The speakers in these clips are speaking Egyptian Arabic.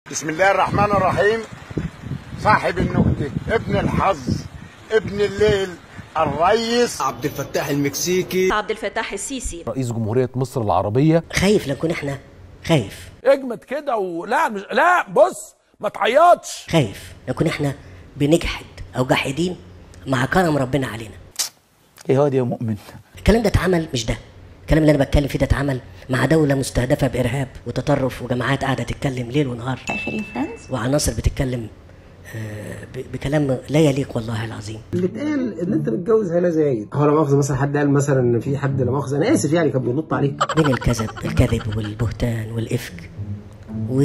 بسم الله الرحمن الرحيم صاحب النكتة ابن الحظ ابن الليل الريس عبد الفتاح المكسيكي عبد الفتاح السيسي رئيس جمهورية مصر العربية خايف لنكون احنا خايف اجمد كده ولا مش لا بص ما تعيطش خايف نكون احنا بنجحد او جاحدين مع كرم ربنا علينا ايه هو يا مؤمن الكلام ده اتعمل مش ده الكلام اللي انا بتكلم فيه ده اتعمل مع دولة مستهدفة بإرهاب وتطرف وجماعات قاعدة تتكلم ليل ونهار وعناصر بتتكلم آه، ب- بكلام لا يليق والله العظيم اللي اتقال ان انت متجوز هلا زايد هو لا مؤاخذه مثلا حد قال مثلا ان في حد لا مؤاخذه انا اسف يعني كان بينط عليك من الكذب الكذب والبهتان والإفك و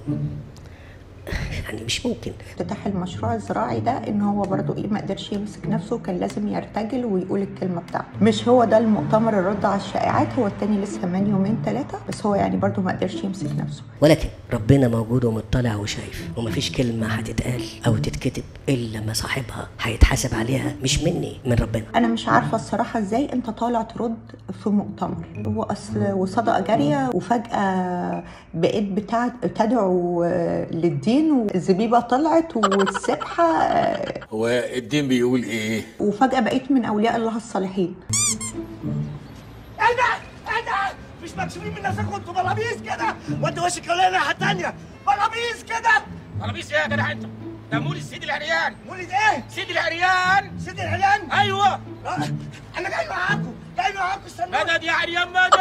يعني مش ممكن افتتاح المشروع الزراعي ده ان هو برضو ايه ما قدرش يمسك نفسه كان لازم يرتجل ويقول الكلمه بتاعته مش هو ده المؤتمر الرد على الشائعات هو التاني لسه من يومين ثلاثه بس هو يعني برضو ما قدرش يمسك نفسه ولكن ربنا موجود ومطلع وشايف ومفيش كلمة هتتقال أو تتكتب إلا ما صاحبها هيتحاسب عليها مش مني من ربنا انا مش عارفه الصراحه ازاي انت طالع ترد في مؤتمر هو اصل وصدقه جاريه وفجاه بقيت بتاع تدعو آه، للدين والزبيبه طلعت والسبحه آه، هو الدين بيقول ايه وفجاه بقيت من اولياء الله الصالحين ايه ده؟ ايه ده؟ مش مكسوفين من نفسكم انتوا بلابيس كده وانت وشك ولا ناحيه تانيه بلابيس كده قرابيس ايه يا جدع انت؟ ده مولد سيدي العريان مولد ايه؟ سيدي العريان سيدي العلان؟ ايوه انا جاي معاكم جاي معاكم استنوا مدد يا عريان مدد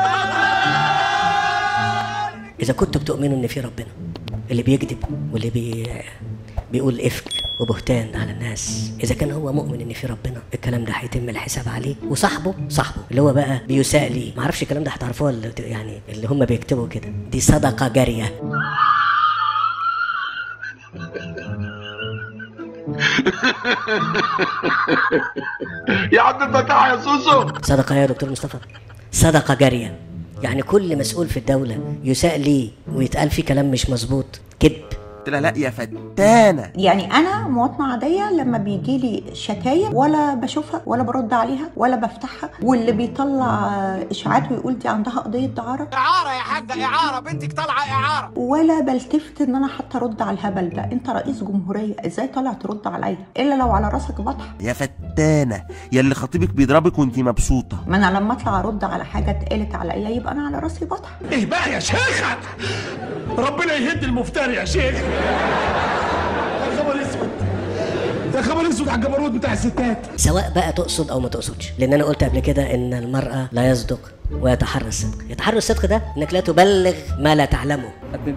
إذا كنتوا بتؤمنوا إن في ربنا اللي بيكذب واللي بي... بيقول إفك وبهتان على الناس إذا كان هو مؤمن إن في ربنا الكلام ده هيتم الحساب عليه وصاحبه صاحبه اللي هو بقى بيساء ليه معرفش الكلام ده هتعرفوه ولا ت- يعني اللي هم بيكتبوا كده دي صدقة جارية يا عبد الفتاح يا سوسو صدقة يا دكتور مصطفى صدقة جارية يعني كل مسؤول في الدولة يساء ليه ويتقال فيه كلام مش مظبوط كذب قلت لها لا يا فتانه يعني انا مواطنه عاديه لما بيجي لي شكاير ولا بشوفها ولا برد عليها ولا بفتحها واللي بيطلع اشاعات ويقول دي عندها قضيه دعاره اعاره يا حاجه اعاره بنتك طالعه اعاره ولا بلتفت ان انا حتى ارد على الهبل ده انت رئيس جمهوريه ازاي طالع ترد عليا الا لو على راسك بطحه يا فتانه يا اللي خطيبك بيضربك وانتي مبسوطه ما انا لما اطلع ارد على حاجه اتقالت عليا يبقى انا على راسي بطحه ايه بقى يا شيخ ربنا يهد المفتري يا شيخ ده خبر اسود ده خبر اسود على الجبروت بتاع الستات سواء بقى تقصد او ما تقصدش لان انا قلت قبل كده ان المرأة لا يصدق ويتحرى الصدق يتحرى الصدق ده انك لا تبلغ ما لا تعلمه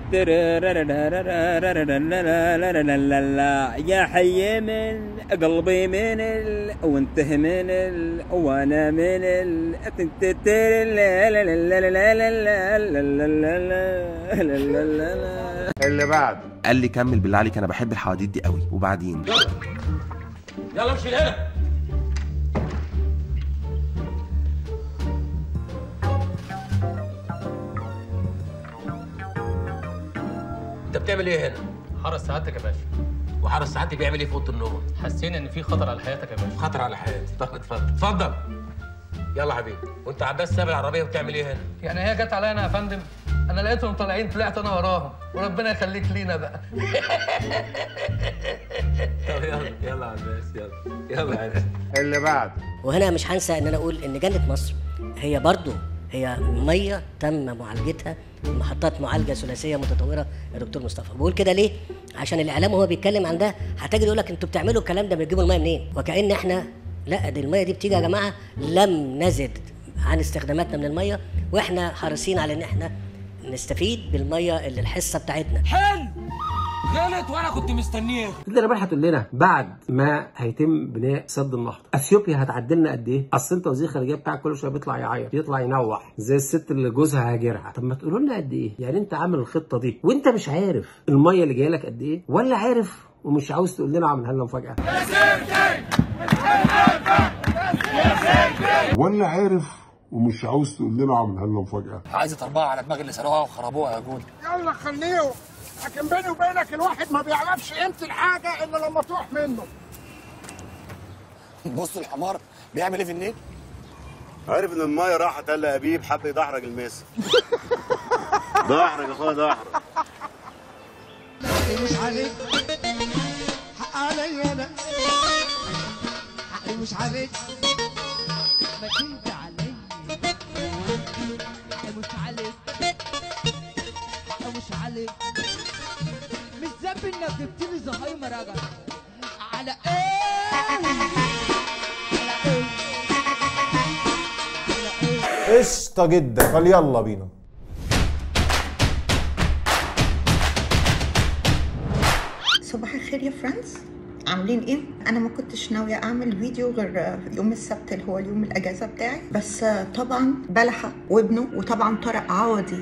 يا حي من قلبي من ال... وانت من ال... وانا من ال... اللي بعد قال لي كمل بالله عليك انا بحب الحواديت دي قوي وبعدين يلا امشي هنا انت بتعمل ايه هنا؟ حرس سعادتك يا باشا وحرس ساعتي بيعمل ايه في اوضه النوم؟ حسينا ان في خطر على حياتك يا باشا خطر على حياتي طب اتفضل اتفضل يلا حبيبي وانت عباس ساب العربيه وبتعمل ايه هنا؟ يعني هي جت عليا انا يا فندم انا لقيتهم طالعين طلعت انا وراهم وربنا يخليك لينا بقى طب يلا يلا يا عباس يلا يلا يا عباس اللي بعد وهنا مش هنسى ان انا اقول ان جنة مصر هي برضو هي ميه تم معالجتها محطات معالجه ثلاثيه متطوره يا دكتور مصطفى بقول كده ليه عشان الاعلام وهو بيتكلم عن ده هتجد يقول لك انتوا بتعملوا الكلام ده بتجيبوا الميه منين وكأن احنا لا دي الميه دي بتيجي يا جماعه لم نزد عن استخداماتنا من الميه واحنا حريصين على ان احنا نستفيد بالميه اللي الحصه بتاعتنا حلو غلط وانا كنت مستنيه اللي انا هتقول لنا بعد ما هيتم بناء سد النهضه اثيوبيا هتعدلنا قد ايه اصل انت وزير الخارجيه بتاعك كل شويه بيطلع يعيط يطلع ينوح زي الست اللي جوزها هاجرها طب ما تقولوا لنا قد ايه يعني انت عامل الخطه دي وانت مش عارف الميه اللي جايه لك قد ايه ولا عارف ومش عاوز تقول لنا عاملها لنا مفاجاه ولا عارف ومش عاوز تقول لنا عاملها لنا مفاجاه عايزة أربعة على دماغ اللي سرقوها وخربوها يا جول يلا خليه لكن بيني وبينك الواحد ما بيعرفش قيمه الحاجه الا لما تروح منه بص الحمار بيعمل ايه في النيل عارف ان المايه راحت قال لابيب حب يدحرج الماس دحرج يا اخويا دحرج حقي مش عليك حق عليا انا حقي مش عليك ما تنت عليا حقي مش عليك حقي مش عليك مش ذنب انك جبت لي زهايمر يا جدع على ايه على ايه قشطة جدا فليلا بينا صباح الخير يا فريندز عاملين ايه؟ انا ما كنتش ناوية اعمل فيديو غير يوم السبت اللي هو اليوم الاجازة بتاعي بس طبعا بلحة وابنه وطبعا طارق عوضي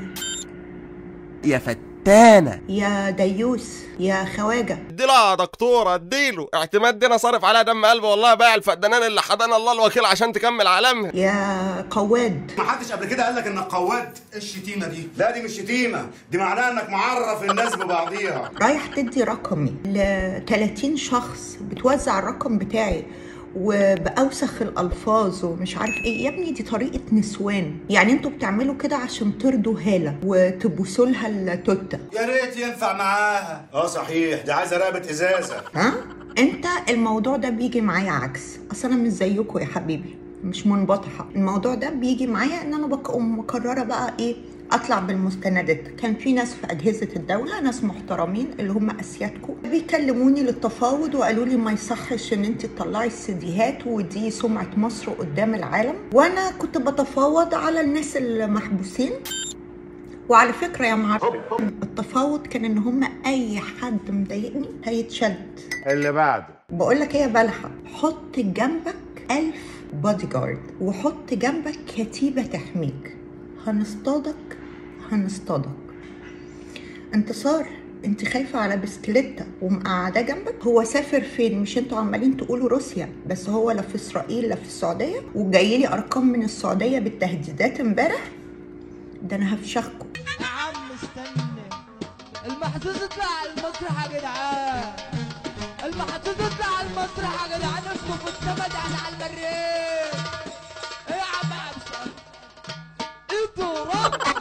يا فتانة يا ديوس يا خواجة اديله يا دكتوره اديله اعتماد دينا صارف عليها دم قلبي والله بايع الفدانان اللي حضانا الله الوكيل عشان تكمل عالمها يا قواد ما حدش قبل كده قال لك انك قواد ايه الشتيمه دي لا دي مش شتيمه دي معناها انك معرف الناس ببعضيها رايح تدي رقمي ل 30 شخص بتوزع الرقم بتاعي وبأوسخ الألفاظ ومش عارف ايه يا ابني دي طريقة نسوان يعني انتوا بتعملوا كده عشان ترضوا هالة وتبوسوا لها التوتة يا ريت ينفع معاها اه صحيح دي عايزه رقبه ازازه ها انت الموضوع ده بيجي معايا عكس اصل انا مش زيكم يا حبيبي مش منبطحه الموضوع ده بيجي معايا ان انا بقوم مقرره بقى ايه اطلع بالمستندات كان في ناس في اجهزه الدوله ناس محترمين اللي هم اسيادكم بيكلموني للتفاوض وقالوا لي ما يصحش ان انت تطلعي السيديهات ودي سمعه مصر قدام العالم وانا كنت بتفاوض على الناس المحبوسين وعلى فكره يا معلم التفاوض كان ان هم اي حد مضايقني هيتشد اللي بعده بقول لك ايه يا بلحة حط جنبك ألف بودي جارد وحط جنبك كتيبة تحميك هنصطادك هنصطادك انتصار انت خايفة على بسكليتة ومقعداه جنبك هو سافر فين مش انتوا عمالين تقولوا روسيا بس هو لا في اسرائيل لا في السعودية وجاي لي ارقام من السعودية بالتهديدات امبارح ده انا هفشخكم يا عم استنى المحظوظ يطلع على المسرح يا جدعان المحظوظ يطلع على المسرح يا جدعان اسمه في السما ده احنا على المريخ ايه يا عم عبد انتوا رب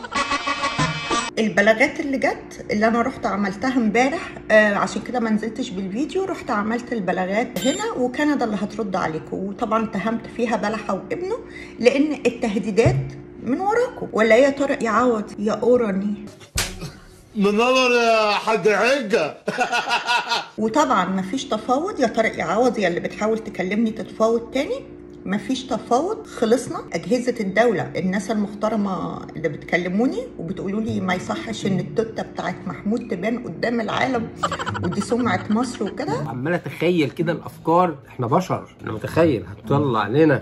البلاغات اللي جت اللي انا رحت عملتها امبارح آه عشان كده ما نزلتش بالفيديو رحت عملت البلاغات هنا وكندا اللي هترد عليكم وطبعا اتهمت فيها بلحه وابنه لان التهديدات من وراكم ولا إيه يا طارق يعوض يا اوراني من نظر يا حاج عجه وطبعا مفيش تفاوض يا طارق يعوض يا اللي بتحاول تكلمني تتفاوض تاني مفيش تفاوض خلصنا أجهزة الدولة الناس المحترمة اللي بتكلموني وبتقولوا لي ما يصحش إن التوتة بتاعت محمود تبان قدام العالم ودي سمعة مصر وكده عمال اتخيل كده الافكار احنا بشر انا متخيل هتطلع لنا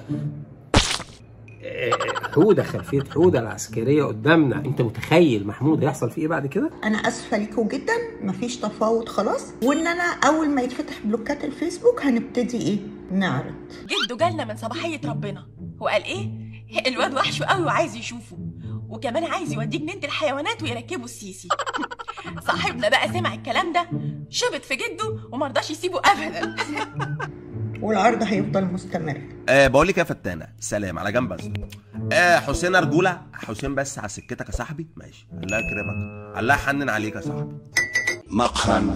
آه، حوده خلفيه حوده العسكريه قدامنا انت متخيل محمود هيحصل فيه ايه بعد كده أنا آسفة ليكوا جدا مفيش تفاوض خلاص وإن أنا أول ما يتفتح بلوكات الفيسبوك هنبتدي إيه نعرض جده جالنا من صباحية ربنا وقال ايه الواد وحشه قوي وعايز يشوفه وكمان عايز يوديه جنينة الحيوانات ويركبه السيسي صاحبنا بقى سمع الكلام ده شبط في جده ومرضاش يسيبه ابدا والعرض هيفضل مستمر أه بقول لك يا فتانه سلام على جنب بس أه حسين رجوله حسين بس على سكتك يا صاحبي ماشي الله يكرمك الله يحنن عليك يا صاحبي مقهى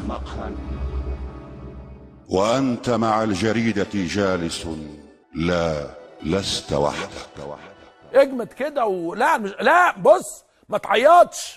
وأنت مع الجريدة جالس لا لست وحدك اجمد كده ولا مش لا بص ما تعيطش